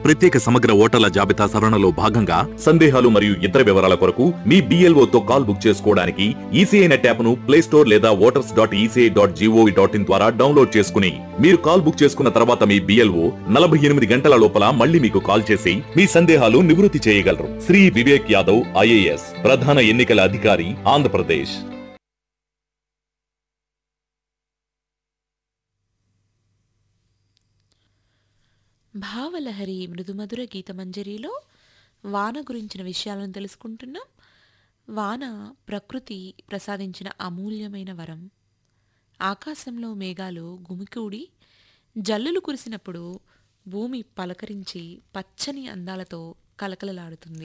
ప్రత్యేక సమగ్ర ఓటర్ల జాబితా సవరణలో భాగంగా సందేహాలు మరియు ఇతర వివరాల కొరకు మీ BLO తో కాల్ బుక్ చేసుకోవడానికి ఈసీఐ నెట్ యాప్ ను ప్లే స్టోర్ లేదా voters dot ECI dot GOV dot in ద్వారా డౌన్లోడ్ చేసుకుని మీరు కాల్ బుక్ చేసుకున్న తర్వాత మీ బిఎల్ఓ నలభై ఎనిమిది గంటల లోపల మళ్ళీ మీకు కాల్ చేసి మీ సందేహాలు నివృత్తి చేయగలరు శ్రీ వివేక్ యాదవ్ ఐఏఎస్ ప్రధాన ఎన్నికల అధికారి ఆంధ్రప్రదేశ్ భావలహరి మృదుమధుర గీతమంజరిలో వాన గురించిన విషయాలను తెలుసుకుంటున్నాం వాన ప్రకృతి ప్రసాదించిన అమూల్యమైన వరం ఆకాశంలో మేఘాలు గుమికూడి జల్లులు కురిసినప్పుడు భూమి పలకరించి పచ్చని అందాలతో కలకలలాడుతుంది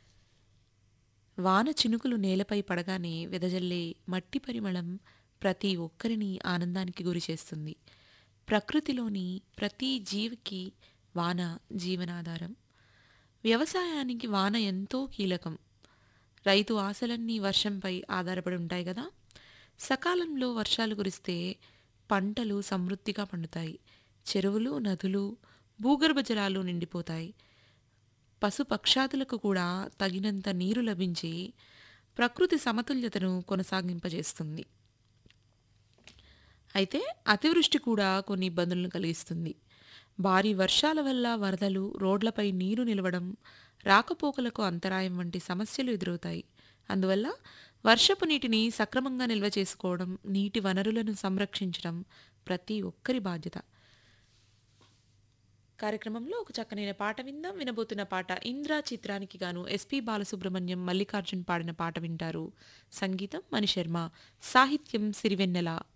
వాన చినుకులు నేలపై పడగానే వెదజల్లే మట్టి పరిమళం ప్రతి ఒక్కరిని ఆనందానికి గురిచేస్తుంది ప్రకృతిలోని ప్రతి జీవికి వాన జీవనాధారం వ్యవసాయానికి వాన ఎంతో కీలకం రైతు ఆశలన్నీ వర్షంపై ఆధారపడి ఉంటాయి కదా సకాలంలో వర్షాలు కురిస్తే పంటలు సమృద్ధిగా పండుతాయి చెరువులు నదులు భూగర్భ జలాలు నిండిపోతాయి పశుపక్షాదులకు కూడా తగినంత నీరు లభించి ప్రకృతి సమతుల్యతను కొనసాగింపజేస్తుంది అయితే అతివృష్టి కూడా కొన్ని ఇబ్బందులను కలిగిస్తుంది భారీ వర్షాల వల్ల వరదలు రోడ్లపై నీరు నిలవడం రాకపోకలకు అంతరాయం వంటి సమస్యలు ఎదురవుతాయి అందువల్ల వర్షపు నీటిని సక్రమంగా నిల్వ చేసుకోవడం నీటి వనరులను సంరక్షించడం ప్రతి ఒక్కరి బాధ్యత కార్యక్రమంలో ఒక చక్కనైన పాట విందాం వినబోతున్న పాట ఇంద్రా చిత్రానికి గాను ఎస్పి బాలసుబ్రహ్మణ్యం మల్లికార్జున్ పాడిన పాట వింటారు సంగీతం మణిశర్మ సాహిత్యం సిరివెన్నెల